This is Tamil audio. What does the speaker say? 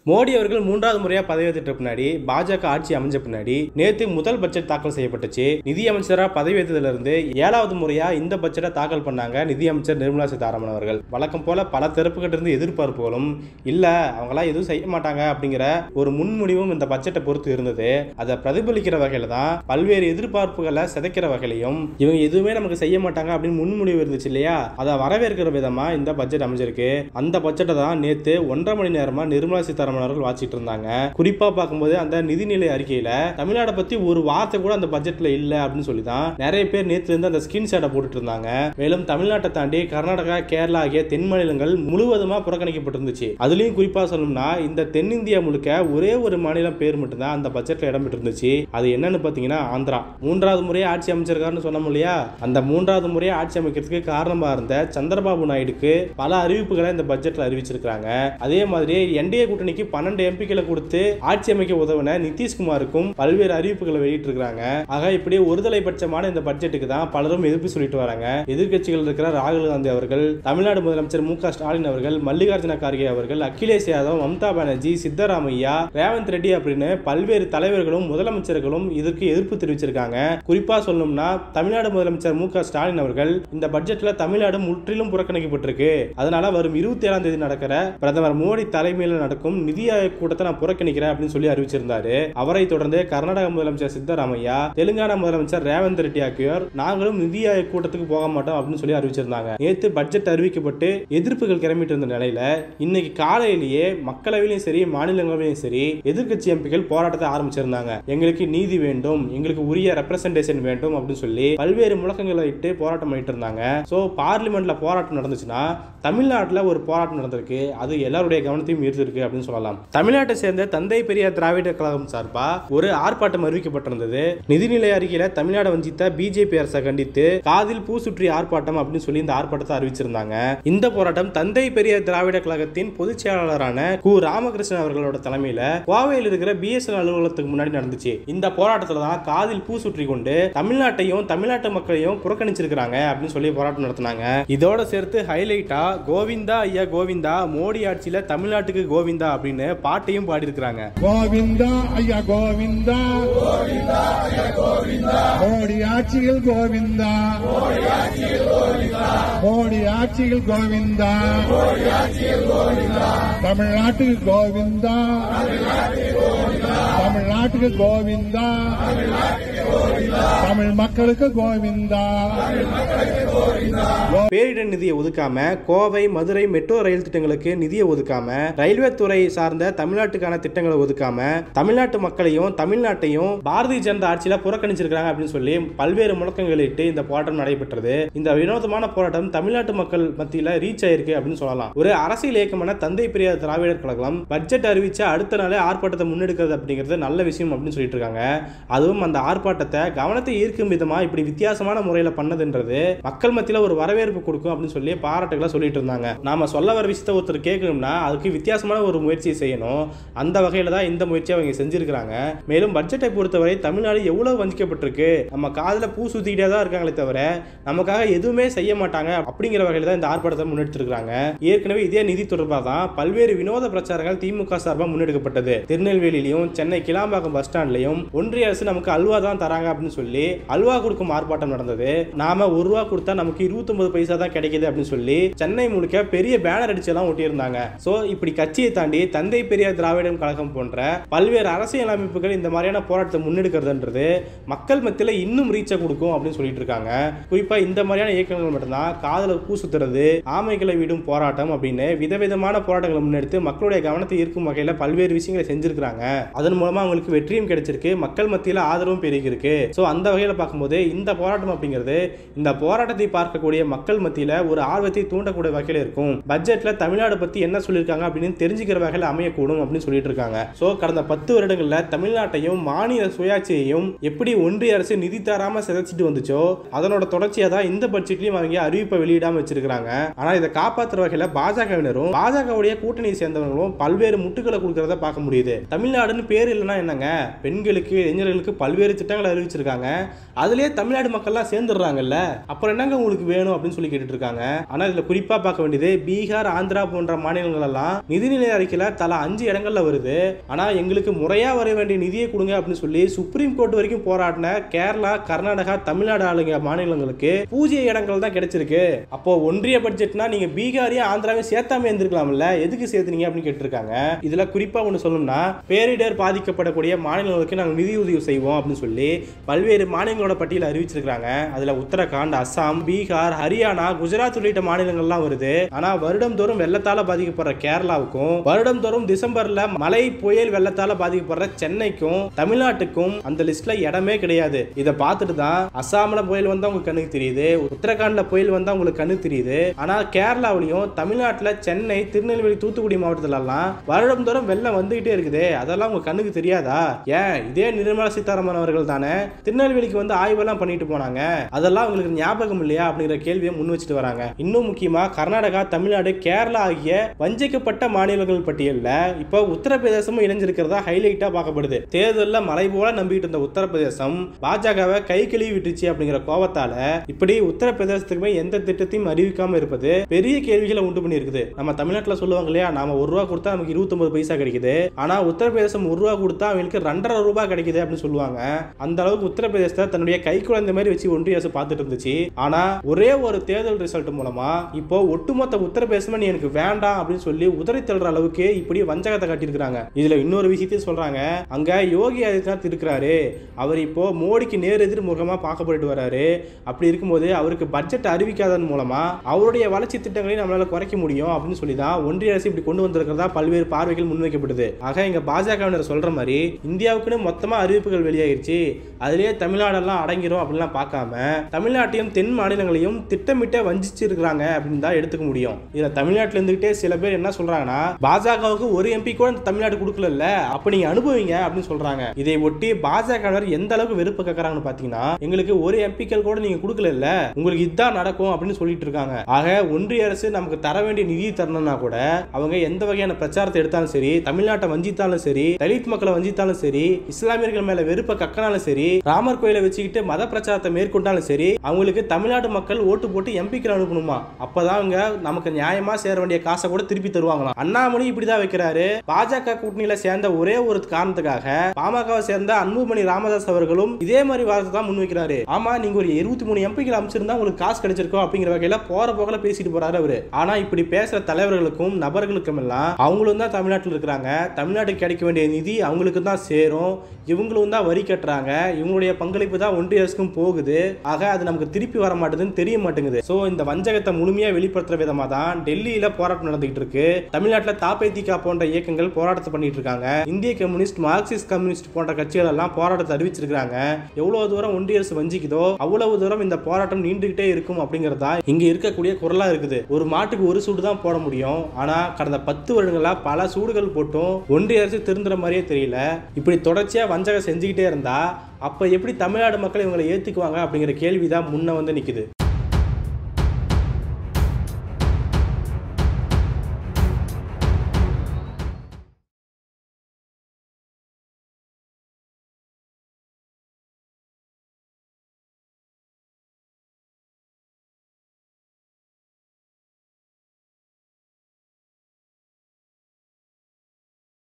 மோடி அவர்கள் மூன்றாவது முறையா பதவியேற்ற பின்னாடி பாஜக ஆட்சி அமைஞ்ச பின்னாடி நேத்து முதல் பட்ஜெட் தாக்கல் செய்யப்பட்டுச்சு நிதி அமைச்சரா பதவியேற்றதுல இருந்து ஏழாவது முறையா இந்த பட்ஜெட்டை தாக்கல் பண்ணாங்க நிதி அமைச்சர் நிர்மலா சீதாராமன் அவர்கள் வழக்கம் போல பல தரப்புகிட்ட இருந்து எதிர்பார்ப்புகளும் இல்ல அவங்களாம் எதுவும் செய்ய மாட்டாங்க அப்படிங்கிற ஒரு முன்முடிவும் இந்த பட்ஜெட்டை பொறுத்து இருந்தது அதை பிரதிபலிக்கிற வகையில தான் பல்வேறு எதிர்பார்ப்புகளை சிதைக்கிற வகையிலையும் இவங்க எதுவுமே நமக்கு செய்ய மாட்டாங்க அப்படின்னு முன்முடிவு இருந்துச்சு இல்லையா அதை வரவேற்கிற விதமா இந்த பட்ஜெட் அமைஞ்சிருக்கு அந்த பட்ஜெட்டை தான் நேத்து ஒன்றரை மணி நேரமா நிர்மலா சீதாராமன் அவர்கள் வாசிட்டு இருந்தாங்க குறிப்பா பார்க்கும்போது அந்த நிதிநிலை அறிக்கையில தமிழ்நாடை பத்தி ஒரு வார்த்தை கூட அந்த பட்ஜெட்ல இல்ல அப்படின்னு சொல்லி தான் நிறைய பேர் நேத்துல இருந்து அந்த ஸ்கிரீன்ஷாட்டை போட்டுட்டு இருந்தாங்க மேலும் தமிழ்நாட்டை தாண்டி கர்நாடகா கேரளா ஆகிய தென் மாநிலங்கள் முழுவதுமா புறக்கணிக்கப்பட்டிருந்துச்சு அதுலயும் குறிப்பா சொல்லணும்னா இந்த தென்னிந்தியா முழுக்க ஒரே ஒரு மாநிலம் பேர் மட்டும்தான் அந்த பட்ஜெட்ல இடம் பெற்றிருந்துச்சு அது என்னன்னு பாத்தீங்கன்னா ஆந்திரா மூன்றாவது முறையா ஆட்சி அமைச்சிருக்காருன்னு சொன்னோம் இல்லையா அந்த மூன்றாவது முறையா ஆட்சி அமைக்கிறதுக்கு காரணமா இருந்த சந்திரபாபு நாயுடுக்கு பல அறிவிப்புகளை இந்த பட்ஜெட்ல அறிவிச்சிருக்காங்க அதே மாதிரி என்டிஏ கூட்டணிக்கு பன்னெண்டு எம்பிக்களை கொடுத்து ஆட்சி அமைக்க உதவின நிதிஷ்குமாருக்கும் பல்வேறு அறிவிப்புகளை வெளியிட்டிருக்காங்க ஆக இப்படி ஒருதலை பட்சமான இந்த பட்ஜெட்டுக்கு தான் பலரும் எதிர்ப்பு சொல்லிட்டு வராங்க எதிர்க்கட்சிகள் இருக்கிற ராகுல் காந்தி அவர்கள் தமிழ்நாடு முதலமைச்சர் மு க ஸ்டாலின் அவர்கள் மல்லிகார்ஜுன கார்கே அவர்கள் அகிலேஷ் யாதவ் மம்தா பானர்ஜி சித்தராமையா ரேவந்த் ரெட்டி அப்படின்னு பல்வேறு தலைவர்களும் முதலமைச்சர்களும் இதற்கு எதிர்ப்பு தெரிவிச்சிருக்காங்க குறிப்பா சொல்லணும்னா தமிழ்நாடு முதலமைச்சர் மு க ஸ்டாலின் அவர்கள் இந்த பட்ஜெட்ல தமிழ்நாடு முற்றிலும் புறக்கணிக்கப்பட்டிருக்கு அதனால வரும் இருபத்தி ஏழாம் தேதி நடக்கிற பிரதமர் மோடி தலைமையில் நடக்கும் நிதி ஆயோக் கூட்டத்தை நான் புறக்கணிக்கிறேன் அப்படின்னு சொல்லி அறிவிச்சிருந்தாரு அவரை தொடர்ந்து கர்நாடக முதலமைச்சர் சித்தராமையா தெலுங்கானா முதலமைச்சர் ரேவந்த் ரெட்டி ஆகியோர் நாங்களும் நிதி ஆயோக் கூட்டத்துக்கு போக மாட்டோம் அப்படின்னு சொல்லி அறிவிச்சிருந்தாங்க நேத்து பட்ஜெட் அறிவிக்கப்பட்டு எதிர்ப்புகள் கிளம்பிட்டு இருந்த நிலையில இன்னைக்கு காலையிலேயே மக்களவையிலும் சரி மாநிலங்களவையிலும் சரி எதிர்க்கட்சி எம்பிக்கள் போராட்டத்தை ஆரம்பிச்சிருந்தாங்க எங்களுக்கு நீதி வேண்டும் எங்களுக்கு உரிய ரெப்ரசன்டேஷன் வேண்டும் அப்படின்னு சொல்லி பல்வேறு முழக்கங்களை இட்டு போராட்டம் பண்ணிட்டு இருந்தாங்க சோ பார்லிமெண்ட்ல போராட்டம் நடந்துச்சுன்னா தமிழ்நாட்டில் ஒரு போராட்டம் நடந்திருக்கு அது எல்லாருடைய கவனத்தையும் ஈர்த்திருக்கு அப்படின்னு சொல்லலாம் தமிழ்நாட்டை சேர்ந்த தந்தை பெரியார் திராவிட கழகம் சார்பா ஒரு ஆர்ப்பாட்டம் அறிவிக்கப்பட்டிருந்தது நிதிநிலை அறிக்கையில தமிழ்நாடு வஞ்சித்த பிஜேபி அரசை கண்டித்து காதில் பூ சுற்றி ஆர்ப்பாட்டம் அப்படின்னு சொல்லி இந்த ஆர்ப்பாட்டத்தை அறிவிச்சிருந்தாங்க இந்த போராட்டம் தந்தை பெரியார் திராவிட கழகத்தின் பொதுச் செயலாளரான கு ராமகிருஷ்ணன் அவர்களோட தலைமையில கோவையில் இருக்கிற பிஎஸ்என் அலுவலகத்துக்கு முன்னாடி நடந்துச்சு இந்த போராட்டத்துல தான் காதில் பூ சுற்றி கொண்டு தமிழ்நாட்டையும் தமிழ்நாட்டு மக்களையும் புறக்கணிச்சிருக்காங்க அப்படின்னு சொல்லி போராட்டம் நடத்தினாங்க இதோட சேர்த்து ஹைலைட்டா கோவிந்தா ஐயா கோவிந்தா மோடி ஆட்சியில தமிழ்நாட்டுக்கு கோவிந்தா அப்படின்னு பாட்டையும் பாடியிருக்கிறாங்க கோவிந்தா ஐயா கோவிந்தா மோடி ஆட்சியில் கோவிந்தா மோடி ஆட்சியில் கோவிந்தா தமிழ்நாட்டுக்கு கோவிந்தா தமிழ்நாட்டுக்கு கோவிந்தா தமிழ் மக்களுக்கு கோவிந்தா பேரிடர் நிதியை ஒதுக்காம கோவை மதுரை மெட்ரோ ரயில் திட்டங்களுக்கு நிதியை ஒதுக்காம ரயில்வே துறை சார்ந்த தமிழ்நாட்டுக்கான திட்டங்களை ஒதுக்காம தமிழ்நாட்டு மக்களையும் தமிழ்நாட்டையும் பாரதிய ஜனதா ஆட்சியில புறக்கணிச்சிருக்காங்க அப்படின்னு சொல்லி பல்வேறு முழக்கங்கள் இட்டு இந்த போராட்டம் நடைபெற்றது இந்த வினோதமான போராட்டம் தமிழ்நாட்டு மக்கள் மத்தியில ரீச் ஆயிருக்கு அப்படின்னு சொல்லலாம் ஒரு அரசியல் இயக்கமான தந்தை பெரியார் திராவிடர் கழகம் பட்ஜெட் அறிவிச்ச அடுத்த நாளே ஆர்ப்பாட்டத்தை முன்னெடுக்கிறது அப்படிங்கிறது நல்ல விஷயம் அப்படின்னு சொல்லிட்டு இருக்காங்க அதுவும் அந்த ஆர்ப்பாட்டத்தை கவனத்தை ஈர்க்கும் விதமா இப்படி வித்தியாசமான முறையில பண்ணதுன்றது மக்கள் மத்தியில ஒரு வரவேற்பு கொடுக்கும் அப்படின்னு சொல்லி பாராட்டுகளை சொல்லிட்டு இருந்தாங்க நாம சொல்ல வர விஷயத்தை ஒருத்தர் கேட்கணும்னா அதுக்கு வித்தியாசமான ஒரு முயற்சியை செய்யணும் அந்த வகையில தான் இந்த முயற்சியை அவங்க செஞ்சிருக்கிறாங்க மேலும் பட்ஜெட்டை பொறுத்தவரை தமிழ்நாடு எவ்வளவு வஞ்சிக்கப்பட்டிருக்கு நம்ம காதுல பூ சுத்திக்கிட்டே தான் இருக்காங்களே தவிர நமக்காக எதுவுமே செய்ய மாட்டாங்க அப்படிங்கிற வகையில தான் இந்த ஆர்ப்பாட்டத்தை முன்னெடுத்திருக்காங்க ஏற்கனவே இதே நிதி தொடர்பாக தான் பல்வேறு வினோத பிரச்சாரங்கள் திமுக சார்பாக முன்னெடுக்கப்பட்டது திருநெல்வேலியிலையும் சென்னை கிளாம்பாக்கம் பஸ் ஸ்டாண்ட்லையும் ஒன்றிய அரசு நமக்கு அல்வா தான் தராங்க அப்படின்னு சொல்லி அல்வா கொடுக்கும் ஆர்ப்பாட்டம் நடந்தது நாம ஒரு ரூபா கொடுத்தா நமக்கு இருபத்தொன்பது பைசா தான் கிடைக்குது அப்படின்னு சொல்லி சென்னை முழுக்க பெரிய பேனர் அடிச்சு எல்லாம் ஒட்டியிருந்தாங்க சோ இப்படி கட்சியை தாண்டி தந்தை பெரியார் திராவிடம் கழகம் போன்ற பல்வேறு அரசியல் அமைப்புகள் இந்த மாதிரியான போராட்டத்தை முன்னெடுக்கிறதுன்றது மக்கள் மத்தியில இன்னும் ரீச்சை கொடுக்கும் அப்படின்னு சொல்லிட்டு இருக்காங்க குறிப்பா இந்த மாதிரியான இயக்கங்கள் மட்டும்தான் காதல பூ சுத்துறது ஆமைகளை விடும் போராட்டம் அப்படின்னு விதவிதமான போராட்டங்களை முன்னெடுத்து மக்களுடைய கவனத்தை ஈர்க்கும் வகையில பல்வேறு விஷயங்களை செஞ்சிருக்காங்க அதன் மூலமா அவங்களுக்கு வெற்றியும் கிடைச்சிருக்கு மக்கள் மத்தியில ஆதரவும் பெருகிருக்கு சோ அந்த வகையில பார்க்கும்போது இந்த போராட்டம் அப்படிங்கிறது இந்த போராட்டத்தை பார்க்கக்கூடிய மக்கள் மத்தியில ஒரு ஆர்வத்தை தூண்டக்கூடிய வகையில இருக்கும் பட்ஜெட்ல தமிழ்நாடு பத்தி என்ன சொல்லியிருக்காங்க அப்படின்னு தெரிஞ்சுக்கிற வகையில அமையக்கூடும் அப்படின்னு சொல்லிட்டு இருக்காங்க சோ கடந்த பத்து வருடங்கள்ல தமிழ்நாட்டையும் மாநில சுயாட்சியையும் எப்படி ஒன்றிய அரசு நிதி தராம சிதைச்சிட்டு வந்துச்சோ அதனோட தொடர்ச்சியா தான் இந்த பட்ஜெட்லயும் அவங்க அறிவிப்பை வெளியிடாம வச்சிருக்காங்க ஆனா இதை காப்பாத்துற வகையில பாஜகவினரும் பாஜகவுடைய கூட்டணியை சேர்ந்தவங்களும் பல்வேறு முட்டுகளை கொடுக்கறத பார்க்க முடியுது தமிழ்நாடுன்னு பேர் இல்லைன்னா என்னங்க பெண்களுக்கு இளைஞர்களுக்கு பல்வேறு திட்டங்கள் திட்டங்களை அறிவிச்சிருக்காங்க அதுலயே தமிழ்நாடு மக்கள்லாம் சேர்ந்துடுறாங்கல்ல அப்புறம் என்னங்க உங்களுக்கு வேணும் அப்படின்னு சொல்லி கேட்டுட்டு இருக்காங்க ஆனா இதுல குறிப்பா பார்க்க வேண்டியது பீகார் ஆந்திரா போன்ற மாநிலங்கள் எல்லாம் நிதிநிலை அறிக்கையில தலா அஞ்சு இடங்கள்ல வருது ஆனா எங்களுக்கு முறையா வர வேண்டிய நிதியை கொடுங்க அப்படின்னு சொல்லி சுப்ரீம் கோர்ட் வரைக்கும் போராடின கேரளா கர்நாடகா தமிழ்நாடு ஆளுங்க மாநிலங்களுக்கு பூஜ்ய இடங்கள் தான் கிடைச்சிருக்கு அப்போ ஒன்றிய பட்ஜெட்னா நீங்க பீகாரையும் ஆந்திராவையும் சேர்த்தாம இருந்திருக்கலாம்ல எதுக்கு சேர்த்துனீங்க அப்படின்னு கேட்டிருக்காங்க இதுல குறிப்பா ஒன்று சொல்லணும்னா பேரிடர் பாதிக்கப்படக்கூடிய மாநிலங்களுக்கு நாங்கள் நிதி உதவி செய்வோம் அப்படின்னு சொல்லி பல்வேறு மாநிலங்களோட பட்டியலை அறிவிச்சிருக்காங்க அதுல உத்தரகாண்ட் அஸ்ஸாம் பீகார் ஹரியானா குஜராத் உள்ளிட்ட மாநிலங்கள்லாம் வருது ஆனா வருடம் தோறும் வெள்ளத்தால பாதிக்கப்படுற கேரளாவுக்கும் வருடம் தோறும் டிசம்பர்ல மழை புயல் வெள்ளத்தால பாதிக்கப்படுற சென்னைக்கும் தமிழ்நாட்டுக்கும் அந்த லிஸ்ட்ல இடமே கிடையாது இதை பார்த்துட்டு தான் அஸ்ஸாம்ல புயல் வந்தா உங்களுக்கு கண்ணுக்கு தெரியுது உத்தரகாண்ட்ல புயல் வந்தா உங்களுக்கு கண்ணுக்கு தெரியுது ஆனா கேரளாவிலையும் தமிழ்நாட்டுல சென்னை திருநெல்வேலி தூத்துக்குடி மாவட்டத்துல எல்லாம் வருடம் தோறும் வெள்ளம் வந்துகிட்டே இருக்குது அதெல்லாம் உங்க கண்ணுக்கு தெரியாதா ஏன் இதே நிர்மலா சீதாராமன் அவர்கள் தானே திருநெல்வேலிக்கு வந்து ஆய்வெல்லாம் பண்ணிட்டு போனாங்க அதெல்லாம் உங்களுக்கு ஞாபகம் இல்லையா அப்படிங்கிற கேள்வியை முன் வச்சுட்டு வராங்க இன்னும் முக்கியமா கர்நாடகா தமிழ்நாடு கேரளா ஆகிய வஞ்சிக்கப்பட்ட மாநிலங்கள் பட்டியல்ல இப்போ உத்தரப்பிரதேசமும் இணைஞ்சிருக்கிறதா ஹைலைட்டா பார்க்கப்படுது தேர்தலில் மலை போல நம்பிட்டு இருந்த உத்தரப்பிரதேசம் பாஜகவை கை கழுவி விட்டுச்சு அப்படிங்கிற கோபத்தால இப்படி உத்தரப்பிரதேசத்துக்குமே எந்த திட்டத்தையும் அறிவிக்காம இருப்பது பெரிய கேள்விகளை உண்டு பண்ணியிருக்குது நம்ம தமிழ்நாட்டில் சொல்லுவாங்க இல்லையா நாம ஒரு ரூபா கொடுத்தா நமக்கு இருபத்தொன்பது பைசா கிடைக்குது ஆனா உத்தரப்பிரதேசம் ஒரு ரூபா கொடுத்தா அவங்களுக்கு ரெண்டரை ரூபாய் கிடைக்குது அப்படின்னு சொல்லுவாங்க அந்த அளவுக்கு உத்தரப்பிரதேசத்தை தன்னுடைய கை குழந்தை மாதிரி வச்சு ஒன்றிய அரசு பார்த்துட்டு இருந்துச்சு ஆனா ஒரே ஒரு தேர்தல் ரிசல்ட் மூலமா இப்போ ஒட்டுமொத்த உத்தரப்பிரதேசமே நீ எனக்கு வேண்டாம் அப்படின்னு சொல்லி உதறி தள்ளுற அளவுக்கு இப்படி வஞ்சகத்தை காட்டியிருக்கிறாங்க இதுல இன்னொரு விஷயத்தையும் சொல்றாங்க அங்க யோகி ஆதித்யநாத் இருக்கிறாரு அவர் இப்போ மோடிக்கு நேர் எதிர் முகமா பார்க்கப்பட்டு வராரு அப்படி இருக்கும்போது அவருக்கு பட்ஜெட் அறிவிக்காதன் மூலமா அவருடைய வளர்ச்சி திட்டங்களை நம்மளால குறைக்க முடியும் அப்படின்னு சொல்லி தான் ஒன்றிய அரசு இப்படி கொண்டு வந்திருக்கிறதா பல்வேறு பார்வைகள் முன்வைக்கப்படுது ஆக இங்க பாஜகவினர் சொல்ற மாதிரி இந்தியாவுக்குன்னு மொத்தமா அறிவிப்புகள் வெளியாகிருச்சு அதுலயே தமிழ்நாடெல்லாம் அடங்கிரும் அப்படிலாம் பார்க்காம தமிழ்நாட்டையும் தென் மாநிலங்களையும் திட்டமிட்ட வஞ்சிச்சு இருக்கிறாங்க அப்படின்னு தான் எடுத்துக்க முடியும் இதுல தமிழ்நாட்டுல இருந்துகிட்டே சில பேர் என்ன சொல்றாங்கன்னா பாஜகவுக்கு ஒரு எம்பி கூட இந்த தமிழ்நாடு கொடுக்கல அப்ப நீங்க அனுபவிங்க அப்படின்னு சொல்றாங்க இதை ஒட்டி பாஜகவினர் எந்த அளவுக்கு வெறுப்பு கேட்கறாங்கன்னு பாத்தீங்கன்னா எங்களுக்கு ஒரு எம்பிக்கள் கூட நீங்க கொடுக்கல உங்களுக்கு இதுதான் நடக்கும் அப்படின்னு சொல்லிட்டு இருக்காங்க ஆக ஒன்றிய அரசு நமக்கு தர வேண்டிய நிதி தரணும்னா கூட அவங்க எந்த வகையான பிரச்சாரத்தை எடுத்தாலும் சரி தமிழ்நாட்டை வஞ்சித்தாலும் சரி தலித் மக்களை வஞ்சித்தாலும் சரி இஸ்லாமியர்கள் மேல வெறுப்பை கக்கினாலும் சரி ராமர் கோயிலை வச்சுக்கிட்டு மத பிரச்சாரத்தை மேற்கொண்டாலும் சரி அவங்களுக்கு தமிழ்நாடு மக்கள் ஓட்டு போட்டு எம்பிக்கள் அனுப்பணுமா அப்பதான் அவங்க நமக்கு நியாயமா சேர வேண்டிய காசை கூட திருப்பி தருவாங்களாம் அண்ணாமலை இப்படிதான் வைக்கிறாரு பாஜக கூட்டணியில சேர்ந்த ஒரே ஒரு காரணத்துக்காக பாமகவை சேர்ந்த அன்புமணி ராமதாஸ் அவர்களும் இதே மாதிரி வாதத்தை தான் முன்வைக்கிறாரு ஆமா நீங்க ஒரு இருபத்தி மூணு எம்பிக்கள் அமைச்சிருந்தா உங்களுக்கு காசு கிடைச்சிருக்கோம் அப்படிங்கிற வகையில போற போகல பேசிட்டு போறாரு அவரு ஆனா இப்படி பேசுற தலைவர்களுக்கும் நபர்களுக்கும் எல்லாம் அவங்களும் தான் தமிழ்நாட்டில் இருக்கிறாங்க தமிழ்நாட்டுக்கு கிடைக்க வேண்டிய நிதி அவங்களுக்கு தான் சேரும் இவங்களும் தான் வரி கட்டுறாங்க இவங்களுடைய பங்களிப்பு தான் ஒன்றிய அரசுக்கும் போகுது ஆக அது நமக்கு திருப்பி வர மாட்டேதுன்னு தெரிய மாட்டேங்குது சோ இந்த வஞ்சகத்தை முழுமையா வெளிப்படுத்துற விதமா தான் டெல்லியில போராட்டம் நடந்துகிட்டு இருக்கு தமிழ்நாட்டில் தாப்பேதிகா போன்ற இயக்கங்கள் போராட்டத்தை பண்ணிட்டு இருக்காங்க இந்திய கம்யூனிஸ்ட் மார்க்சிஸ்ட் கம்யூனிஸ்ட் போன்ற கட்சிகள் எல்லாம் போராட்டத்தை அறிவிச்சிருக்காங்க எவ்வளவு தூரம் ஒன்றிய அரசு வஞ்சிக்குதோ அவ்வளவு தூரம் இந்த போராட்டம் நீண்டுகிட்டே இருக்கும் அப்படிங்கறதா இங்க இருக்கக்கூடிய குரலா இருக்குது ஒரு மாட்டுக்கு ஒரு சூடு தான் போட முடியும் ஆனா கடந்த பத்து வருடங்களா பல சூடுகள் போட்டும் ஒன்றிய அரசு திருந்துற மாதிரியே தெரியல இப்படி தொடர்ச்சியா வஞ்சகம் செஞ்சுக்கிட்டே இருந்தா அப்ப எப்படி தமிழ்நாடு மக்கள் இவங்களை ஏத்துக்குவாங்க அப்படிங்கிற கேள்விதான் முன்ன வந்து நிக்குது